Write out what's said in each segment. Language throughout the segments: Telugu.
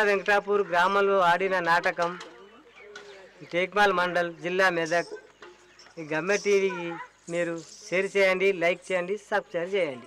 వెంకటాపూర్ గ్రామంలో ఆడిన నాటకం టేక్మాల్ మండల్ జిల్లా మెదక్ ఈ గమ్మె టీవీకి మీరు షేర్ చేయండి లైక్ చేయండి సబ్స్క్రైబ్ చేయండి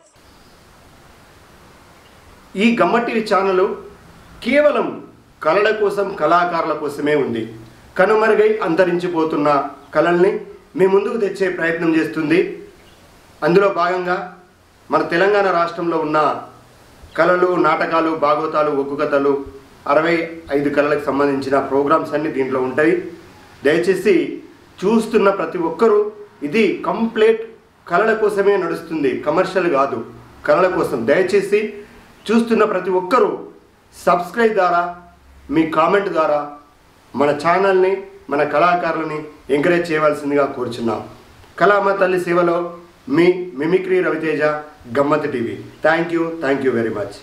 ఈ గమ్మ టీవీ ఛానల్ కేవలం కళల కోసం కళాకారుల కోసమే ఉంది కనుమరుగై అంతరించిపోతున్న కళల్ని మీ ముందుకు తెచ్చే ప్రయత్నం చేస్తుంది అందులో భాగంగా మన తెలంగాణ రాష్ట్రంలో ఉన్న కళలు నాటకాలు భాగవతాలు ఒగ్గు కథలు అరవై ఐదు కళలకు సంబంధించిన ప్రోగ్రామ్స్ అన్ని దీంట్లో ఉంటాయి దయచేసి చూస్తున్న ప్రతి ఒక్కరూ ఇది కంప్లీట్ కళల కోసమే నడుస్తుంది కమర్షియల్ కాదు కళల కోసం దయచేసి చూస్తున్న ప్రతి ఒక్కరూ సబ్స్క్రైబ్ ద్వారా మీ కామెంట్ ద్వారా మన ఛానల్ని మన కళాకారులని ఎంకరేజ్ చేయవలసిందిగా కోరుచున్నాం కళామ తల్లి సేవలో మీ mimicry Raviteja Gammat TV thank you thank you very much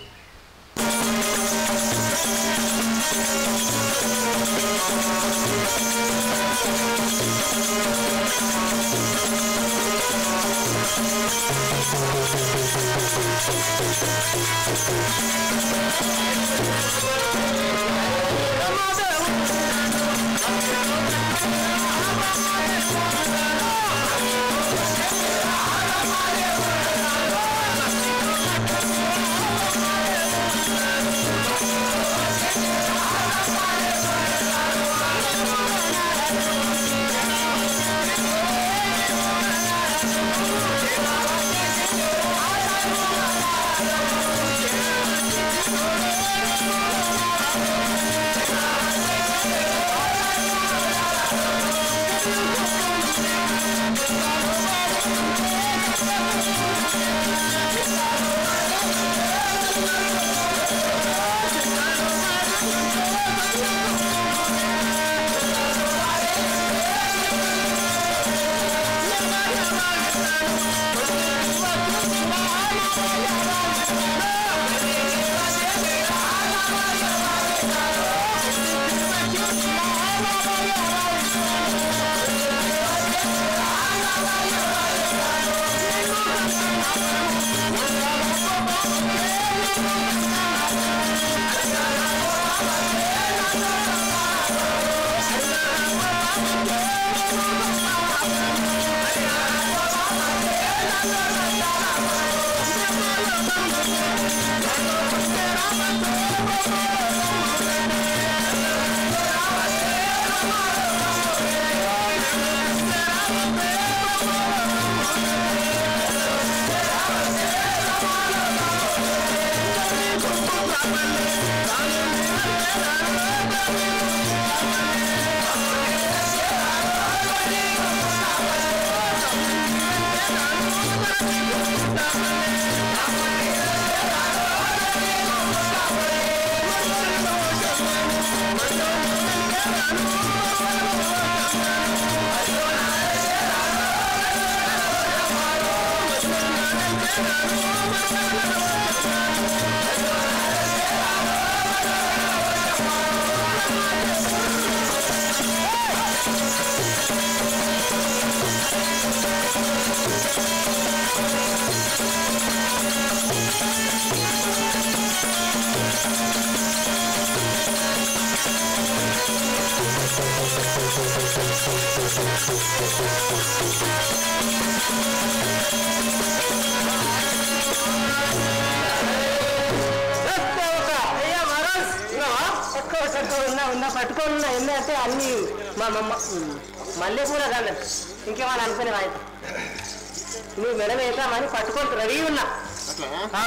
ఉన్నా ఉన్నా పట్టుకొని ఉన్నా ఏంటంటే అన్ని మా మమ్మ మల్లెపూల కాదు ఇంకేమని అనుకునే ఆయన నువ్వు మెడ వేద్దామని పట్టుకొని రెడీ ఉన్నా ఆ.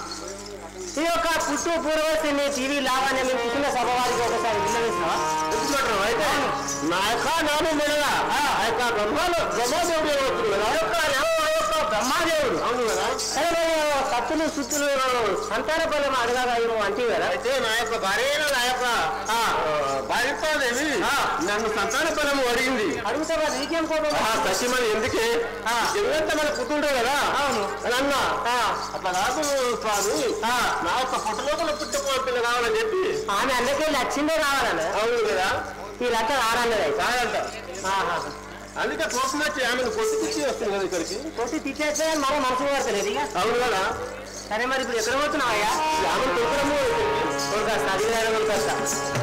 ఈ యొక్క పుట్టు పూర్వశని టీవీ లాగానే మేము పుట్టిన సభ వారికి ఒకసారి విన్నవిస్తావా అయితే నా యొక్క నాను మెడగా ఆ యొక్క బ్రహ్మలో బ్రహ్మదేవుడు అవుతుంది కదా ఆ యొక్క నామ ఆ యొక్క బ్రహ్మదేవుడు అవును కదా సరే మరి కత్తులు సుత్తులు సంతాన బలం అడగాగా ఏమో అంటే కదా అయితే నా యొక్క భార్య అయిన నా యొక్క బాధితాదేవి నన్ను సంతాన బలము అడిగింది అడుగుతా కదా నీకేం కోపం ఆ సచి మరి ఎందుకే ఎందుకంటే మన పుట్టుండే కదా అవును అన్న ఆ, అట్లా కాదు స్వామి నా యొక్క పుట్ట లోపల పుట్టిపోయే పిల్ల కావాలని చెప్పి ఆమె అన్నకే నచ్చిందే కావాలన్న అవును కదా వీళ్ళంతా రానన్నది అయితే కాదంట ఆహా. అందుకే కోపం వచ్చి ఆమెను కొట్టి పిచ్చి వస్తుంది కదా ఇక్కడికి కొట్టి తిట్టేస్తే మరో మనసు పడతలేదు ఇక అవును కదా సరే మరి ఇప్పుడు ఎక్కడ పోతున్నావయ్యా ఆమెను కొట్టడము కొడుకు చదివిన కొడుకు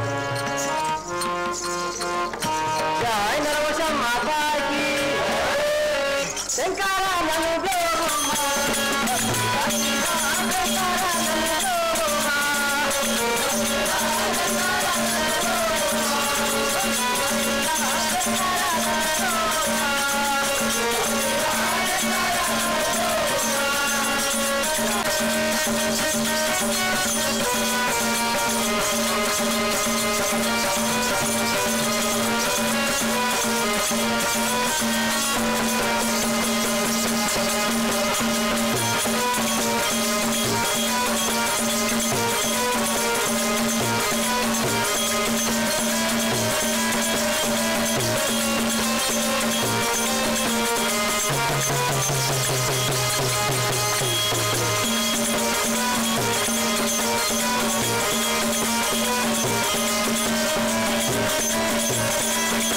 జయ నరవశం మాతాకి శంకర నన్ను దేవమ్మ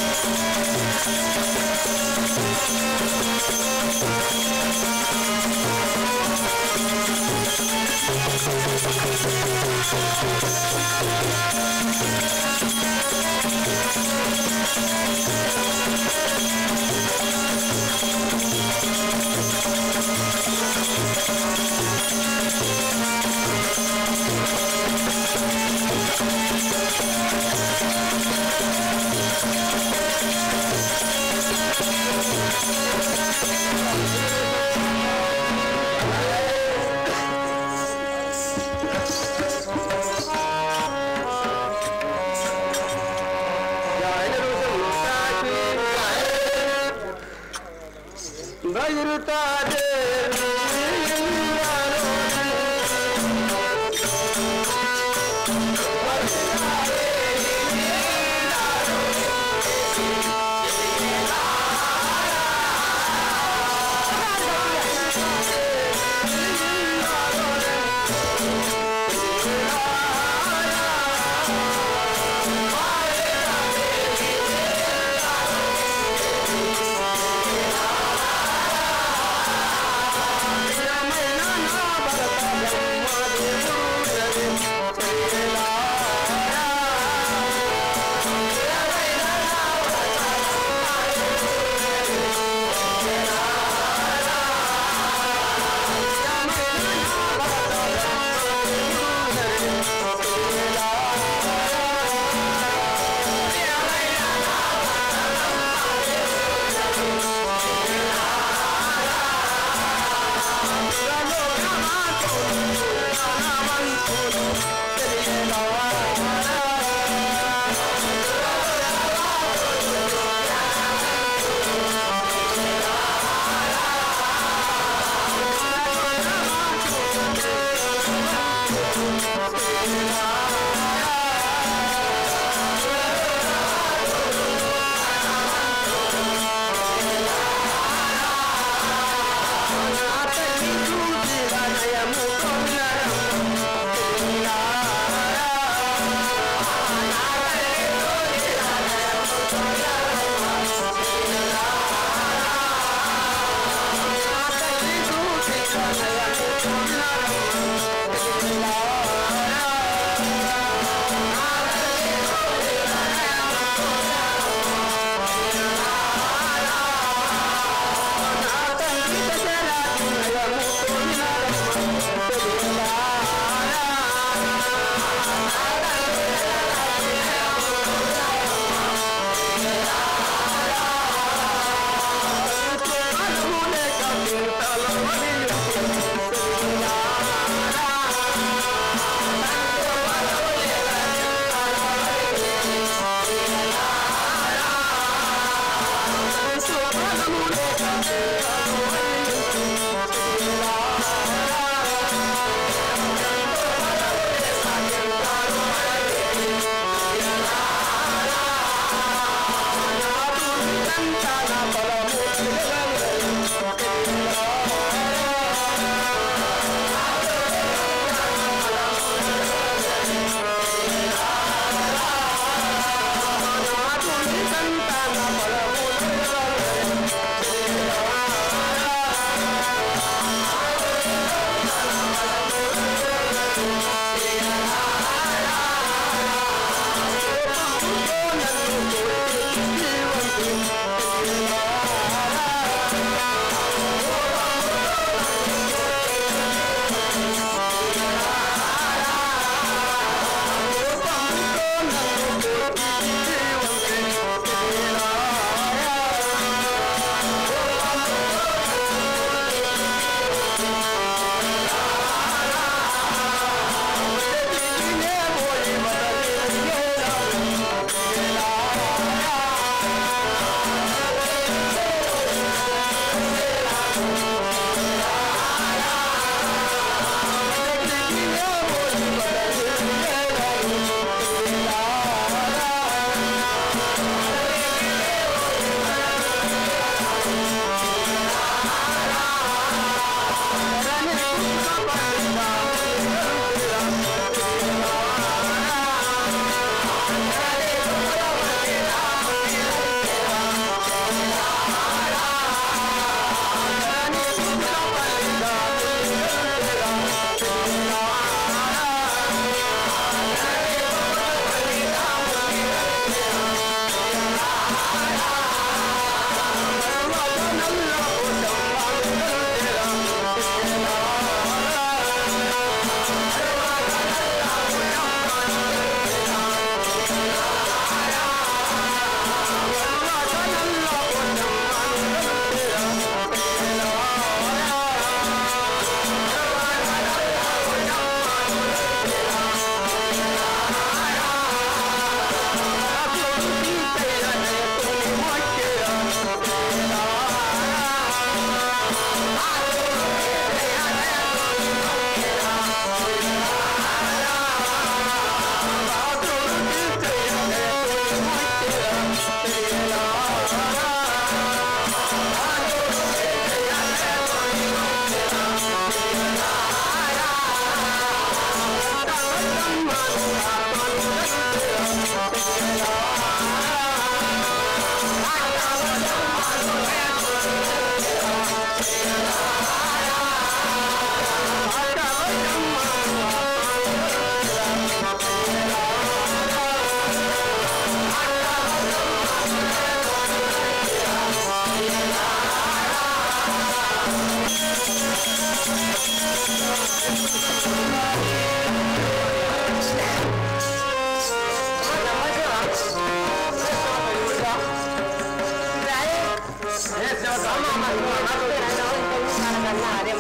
ఆ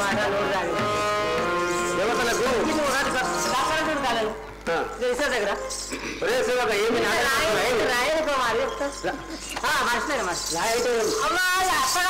మాట నోరు రాదు దేవతలకు ఇది ఒకటి డాక్టర్ చూడు కాలేదు ఆ, చేసే దగ్గర ఒరే శివక ఏమి నాటకాలు రాయని? రాయనుకో మరి మర్చిపోయాను మరి అమ్మా అత్తగా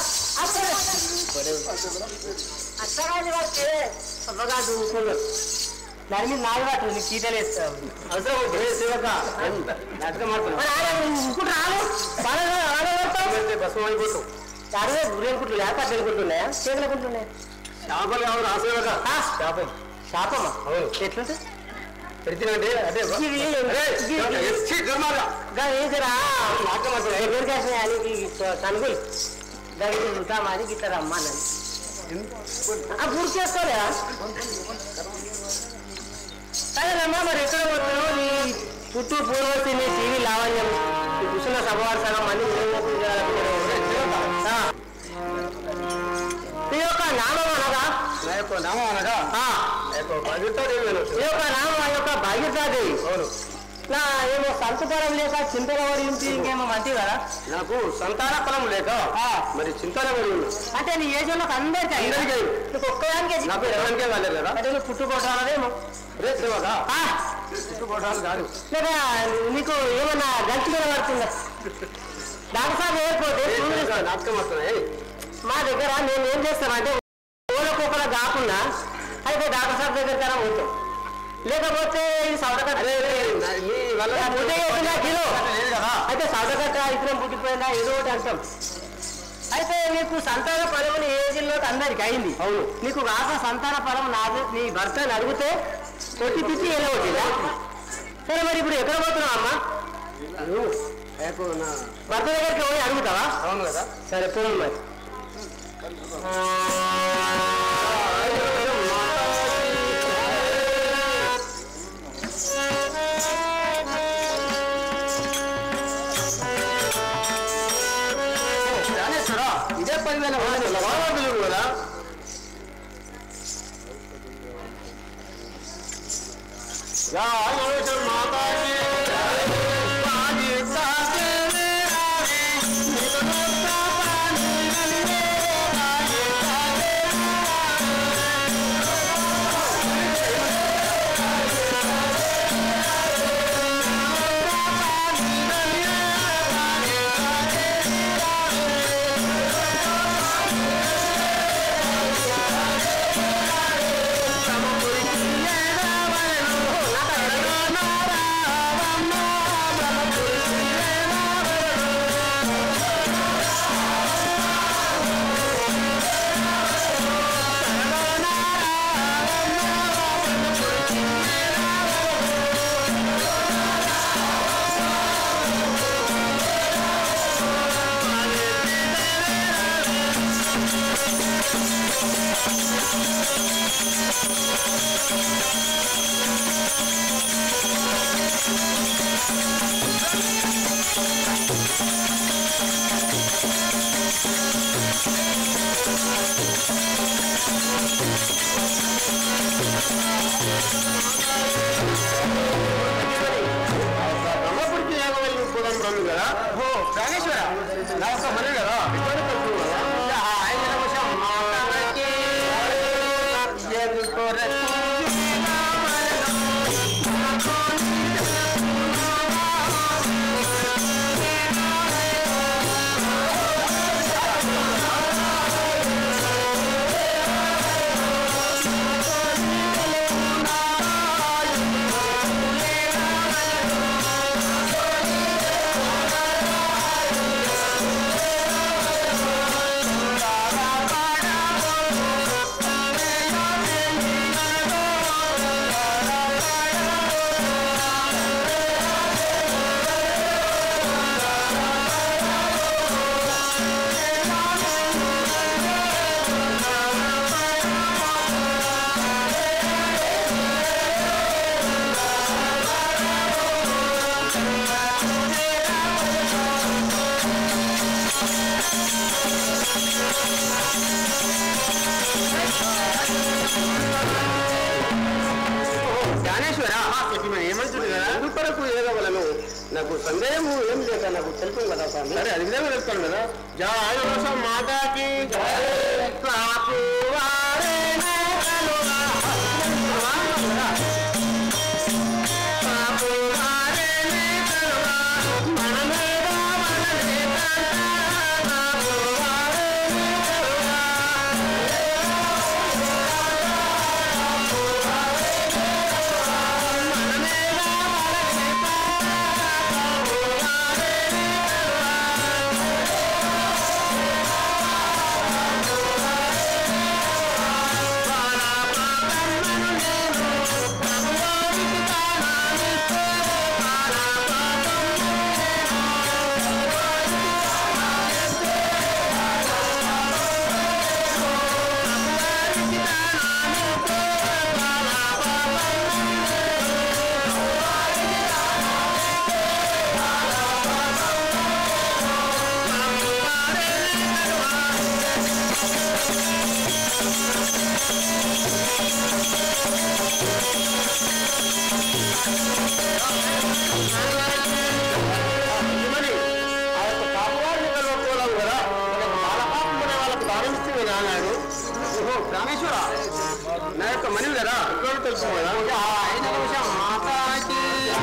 అత్తగాది పడితే అబ్బగా చూసుకున్నాడు దాని మీద నాలుగు పట్టు నీకు చీటలు వేస్తావు అవసరం ఒరే శివక నాటకం ఆడుతున్నావు. మరి ఆయన ఇంకుడు రాను బాగా ఆడగొడతావు పెడితే భస్మం అయిపోతావు అడిగే గురేలు కుట్లు లేక పట్టెలు కుట్లున్నాయా చేతుల కుట్లున్నాయా చేపలు కావాలి ఆ శివక ఆ, చేపం శాపమా అవును. ఎట్లుంటే పెడితేనంటే అదే బా. ఇది అరే, ఇది- శివక, ఎస్సీ దుర్మార్గ. గా ఏంటిరా నాటకం ఆడుతున్నావు. ఎవరు చేసిన అని కనుగోలు దానికి ఉంటామని గిట్ల రమ్మన్నాను ఆ పూర్తి చేసుకోలేదా సరేనమ్మా మరి ఎక్కడ పోతున్నావు నీ చుట్టూ పూర్వతి నీ టీవీ లావణ్యం ఈ కూర్చున్న సభవారు సగం మంది ఆ. ఈ యొక్క నామం అనగా నా యొక్క నామం అనగా ఆ, నా యొక్క భద్రతాదేవి అని ఈ యొక్క నామం ఆ యొక్క భాగ్యతాదేవి అవును నా ఏమో సంతపరం లేక చింతల వరించి ఇంకేమో మంచి కదా నాకు సంతాన ఫలం లేక మరి చింతన పడి ఉన్నా అంటే నీ ఏజోళ్ళకి అందరికీ అయిందా? అందరికీ అయింది. నీకు ఒక్కదానికే నాకు ఎవరికే కాలేదు కదా అంటే నువ్వు పుట్టుకోవటాలదేమో రే శివక చుట్టుకోవడాలు కాదు లేక నీకు ఏమన్నా గంటి మీద పడుతుందా డాక్టర్ సాబ్ ఏర్పోతే ఏ శివక, నాటకం వస్తున్నాయి మా దగ్గర నేను ఏం చేస్తానంటే ఓలకొకలా కాకుండా అయితే డాక్టర్ సాబ్ దగ్గర కన్నా పోతాం లేకపోతే ఇది సౌడకట్ట అరే రే, నా- నీ వల్ల పుట్టే చేసిందా కిలో లేదు కదా అయితే సౌడకట్ట ఇతరం పుట్టిపోయిందా ఏదో ఒకటి అంటాం అయితే నీకు సంతాన ఫలం నీ ఏజ్లో అందరికి అయింది అవును. నీకు రాక సంతాన ఫలం నాది నీ భర్తని అడిగితే కొట్టి తిట్టి ఏదో ఒకటిదా సరే మరి ఇప్పుడు ఎక్కడ పోతున్నావు అమ్మా నువ్వు రేపు నా భర్త దగ్గరికి పోయి అడుగుతావా అవును కదా సరే పోను మరి జ్ఞానేశ్వరా, ఇదే పదివేల మంది లవాదాదులు కదా యా యోజన మాతాకి పాది సాగే ఆగే నిగమత పాని నన్నే ఆగే ఆగే బ్రహ్మపురికి ఏమవల్లి పోదాం బ్రహ్మ కదా ఓ ప్రాణేశ్వర నా యొక్క మరి కదా ఇక్కడ కలుపు కదా ఆయన కోసం మాతాకి జగకొరకు జ్ఞానేశ్వర ఏమంటుంది కదా అందుకొరకు ఏదవలను నాకు సందేహము ఏం లేక నాకు తెలుపు కదా స్వామి సరే అది విధంగా చెప్తాను కదా జయ మాతాకి ప్రాణేశ్వర నా యొక్క మనవి కదా ఇక్కడ తెలుసు కదా ఐదు నిమిషం మాతాకి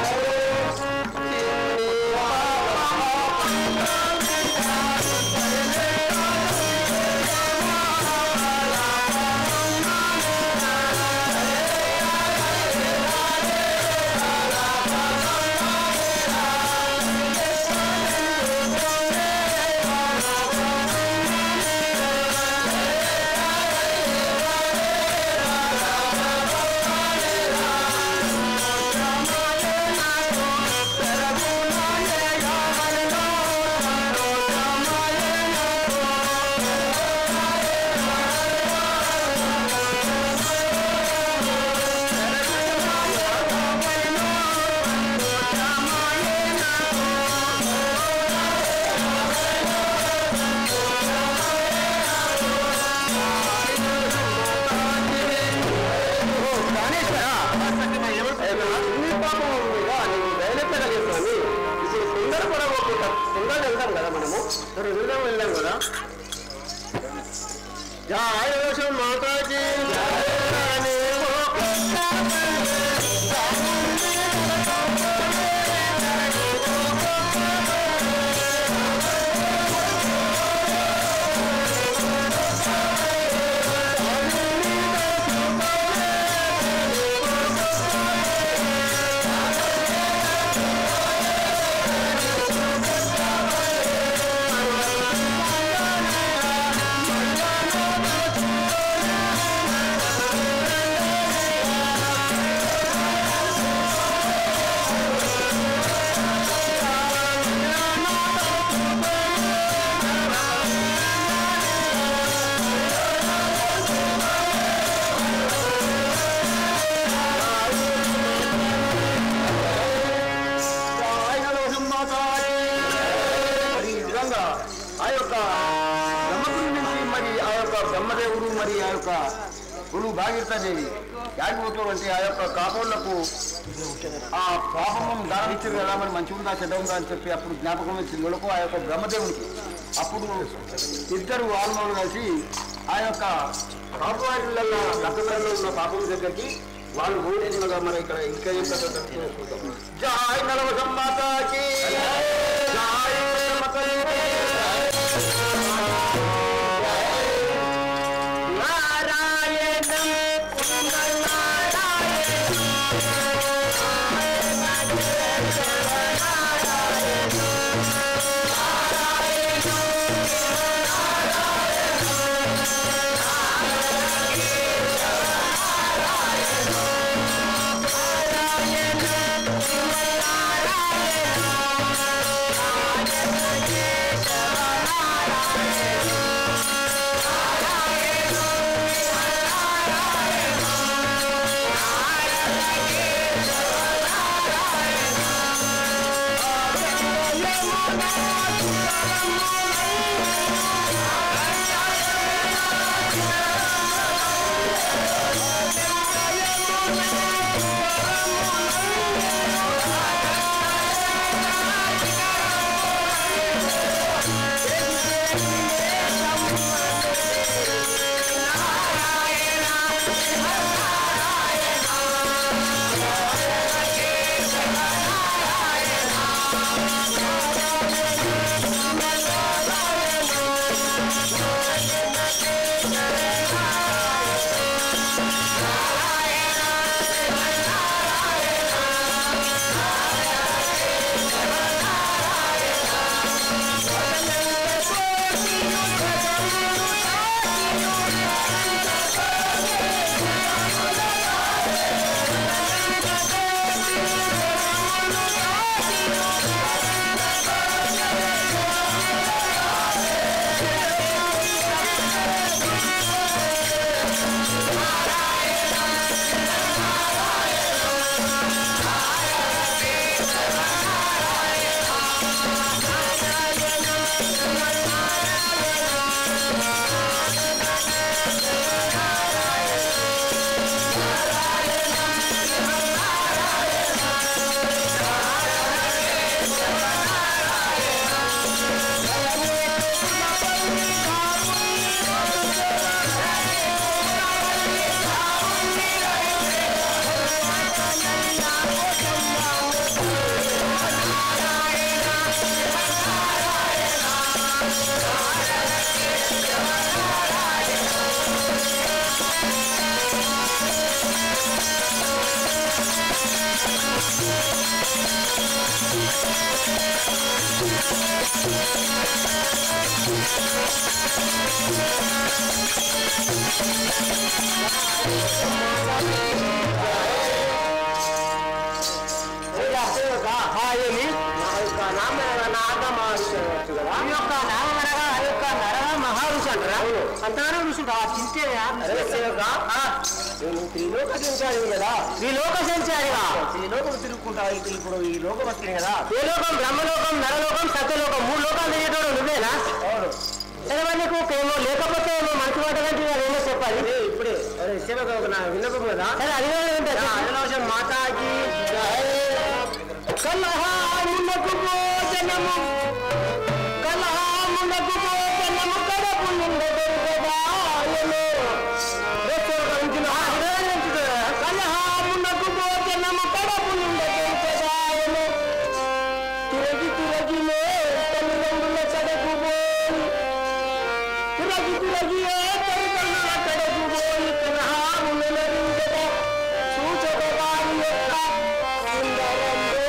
ప్రాణేశ్వర నీ పాపం మీద నీకు దయలేపేలా చేస్తాను ఇప్పుడు తొందరపడబోకుండా తొందరగా వెళ్తాం కదా మనము సరే వెళ్దాం వెళ్దాం కదా జయ దోషం మాతాజీ మరి ఈ విధంగా ఆ యొక్క బ్రహ్మకుడి నుంచి మరి ఆ యొక్క బ్రహ్మదేవుడు మరి ఆ యొక్క గురువు భాగీరథదేవి యాడిపోతారు అంటే ఆ యొక్క కాపోళ్లకు ఆ పాపము దానం ఇచ్చారు కదా మరి మంచి ఉందా చెడ్డ ఉందా అని చెప్పి అప్పుడు జ్ఞాపకం వచ్చింది వాళ్ళకు ఆ యొక్క బ్రహ్మదేవునికి అప్పుడు ఇద్దరు వాళ్ళను కలిసి ఆ యొక్క కాపువారిలలో కథలలో ఉన్న పాపం దగ్గరికి వాళ్ళు ఓడేసినగా మరి ఇక్కడ ఇంకా ఏం కథ తెలుసుకుందాం. జై నలవ మాతాకి జై మాతాకి నారాయణ ఏమి నా యొక్క నామ నాగ మహర్షి అనవచ్చు కదా ఈ యొక్క నాగమనగా ఆ యొక్క నరహ మహర్షి అంటారా అంతగానో ఋషి ఆ చింతేయా త్రిలోక సంచారి కదా త్రిలోక సంచారిగా త్రిలోకం తిరుగుకుంటా ఇప్పుడు ఈ లోకం వస్తుంది కదా ఏ లోకం బ్రహ్మలోకం నరలోకం సత్యలోకం మూడు లోకాలు తిరిగేటోడు నువ్వేనా అవును సరే మరి నీకు ఏమో లేకపోతే ఏమో మంచి మాట కంటే అదేమో చెప్పాలి ఇప్పుడే అరే సేవక ఒక నా విన్నపం కదా సరే అది అదిలోచన మాతాకి కలహామునకు భోజనము కలహామునకు భోజనము కడపు నిండదొరకదాయను కలహామునకు భోజనము కడపు నిండదొరకదాయను తిరగి తిరగిలే తల్లిదండ్రుల కడకు పోయి తిరగి తిరగి ఏ తల్లిదండ్రుల కడకు పోయి కలహామునరించద సూచక వారి యొక్క సుందరంలో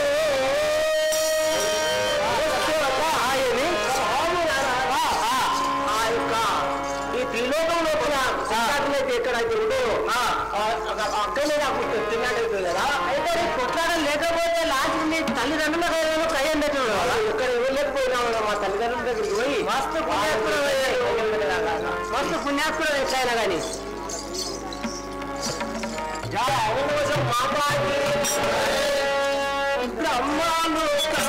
ఆ యొక్క ఈ త్రిలోకంలో వచ్చిన సంతానమైతే ఎక్కడైతే ఉండో అక్కడనే నాకు తిన్నట్టు కదా అయితే నీ కొట్లాడడం లేకపోతే లాస్ట్ నీ తల్లిదండ్రుల కైనా కయ్యం పెట్టాడు ఇక్కడ వెళ్ళకపోయినా మా తల్లిదండ్రుల దగ్గరికి పోయి మస్తు పుణ్యాత్ముడు మస్తు పుణ్యాత్ముడు ఎట్లయినా కానీ కోసం మాట్లాడి బ్రహ్మాను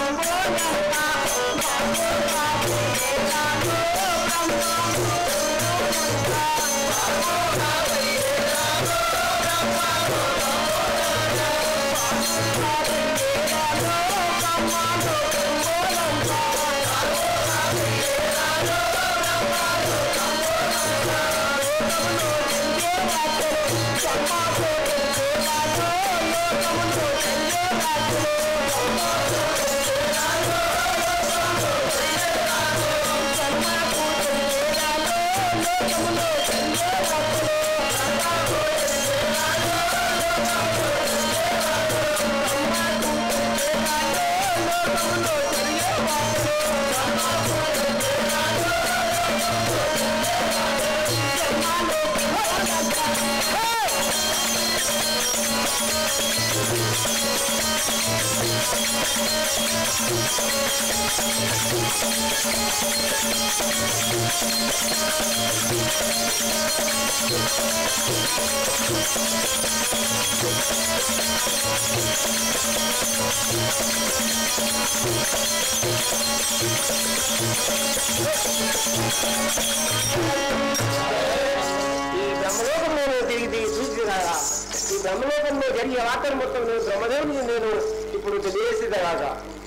ఈ బ్రహ్మలోకం నేను తిరిగి తిరిగి చూసి కదా ఈ బ్రహ్మలోకంలో జరిగే వార్తలు మొత్తం నేను బ్రహ్మదేవుని నేను ఇప్పుడు తెలియజేసేది కాక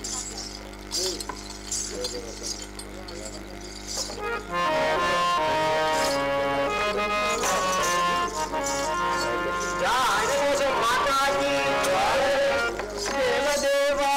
ఆయన కోసం మాట్లాడి దేవదేవా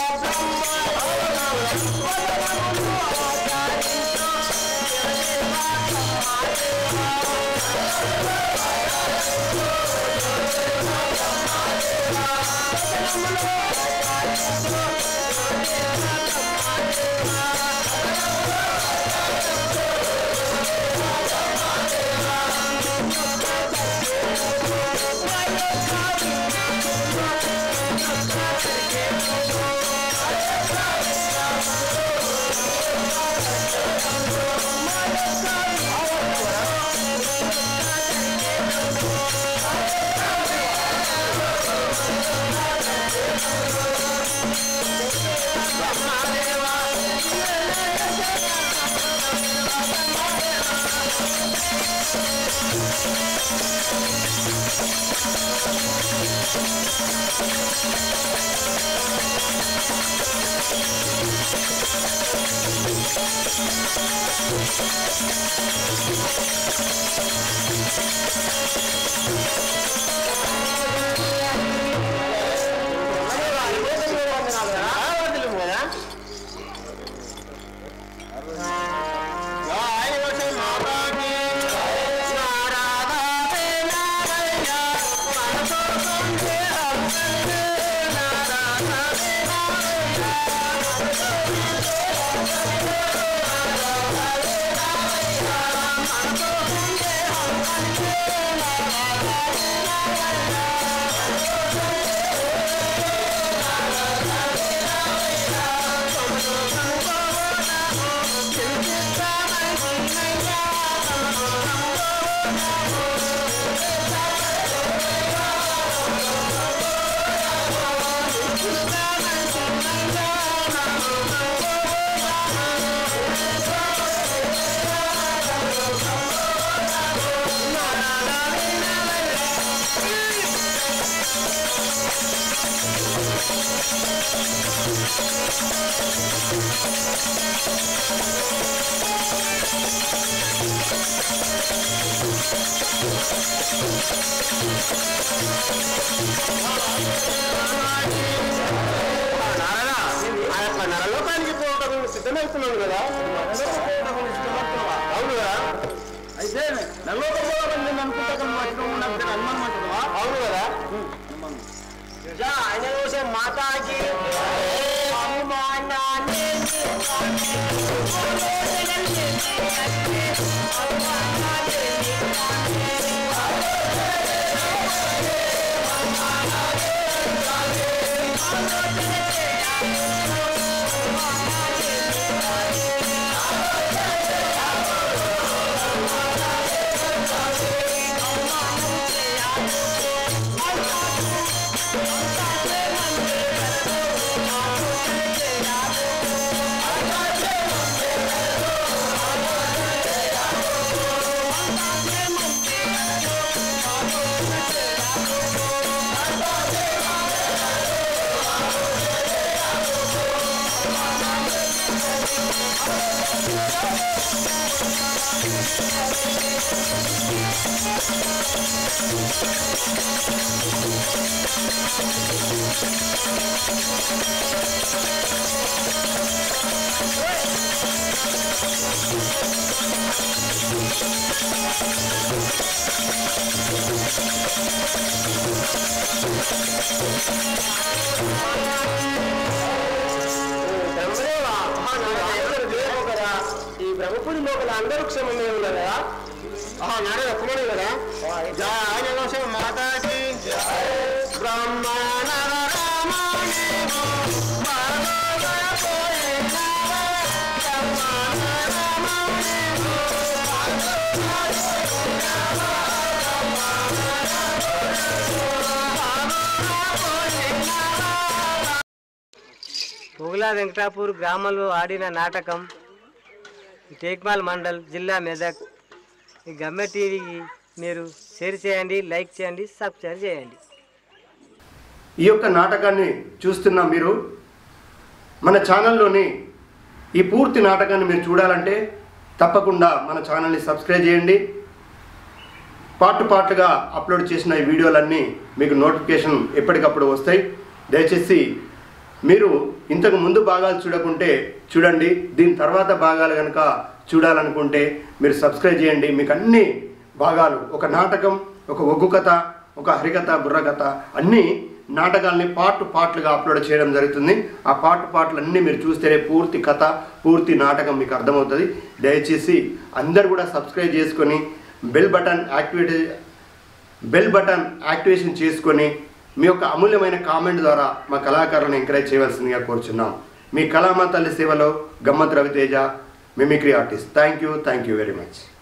నారాయణ నారాయణ ఆ యొక్క నరలోకానికి పోవటం సిద్ధమవుతున్నాను కదా అవును కదా అయితే నరలోకం పోవాలని నేను అనుకుంటా మాత్రం నాకు అనుమానం అవుతుందా అవును కదా जा आने से माता की हनुमानाने బ్రహ్మదేవా అందరూ లేవు కదా ఈ బ్రహ్మపురి లోపల అందరూ క్షేమమే ఉన్నారు కదా ఆహా నారాయణ కుమారు కదా జా ఆయన కోసం మాతాకి బ్రహ్మణ పుగుల వెంకటాపూర్ గ్రామంలో ఆడిన నాటకం టేక్మాల్ మండల్ జిల్లా మెదక్ ఈ గమ్మె టీవీకి మీరు షేర్ చేయండి లైక్ చేయండి సబ్స్క్రైబ్ చేయండి ఈ యొక్క నాటకాన్ని చూస్తున్న మీరు మన ఛానల్లోని ఈ పూర్తి నాటకాన్ని మీరు చూడాలంటే తప్పకుండా మన ఛానల్ని సబ్స్క్రైబ్ చేయండి పార్ట్ పార్ట్గా అప్లోడ్ చేసిన ఈ వీడియోలన్నీ మీకు నోటిఫికేషన్ ఎప్పటికప్పుడు వస్తాయి దయచేసి మీరు ఇంతకు ముందు భాగాలు చూడకుంటే చూడండి దీని తర్వాత భాగాలు కనుక చూడాలనుకుంటే మీరు సబ్స్క్రైబ్ చేయండి మీకు అన్ని భాగాలు ఒక నాటకం ఒక ఒగ్గు కథ ఒక హరికథ బుర్రకథ అన్ని నాటకాలని పార్ట్ పార్ట్లుగా అప్లోడ్ చేయడం జరుగుతుంది ఆ పార్ట్ పార్ట్లు అన్నీ మీరు చూస్తేనే పూర్తి కథ పూర్తి నాటకం మీకు అర్థమవుతుంది దయచేసి అందరు కూడా సబ్స్క్రైబ్ చేసుకొని bell button activate bell button activation చేసుకొని మీ యొక్క అమూల్యమైన కామెంట్ ద్వారా మా కళాకారులను ఎంకరేజ్ చేయవలసిందిగా కోరుచున్నాం మీ కళామా తల్లి సేవలో Gammat Raviteja mimicry artist thank you thank you very much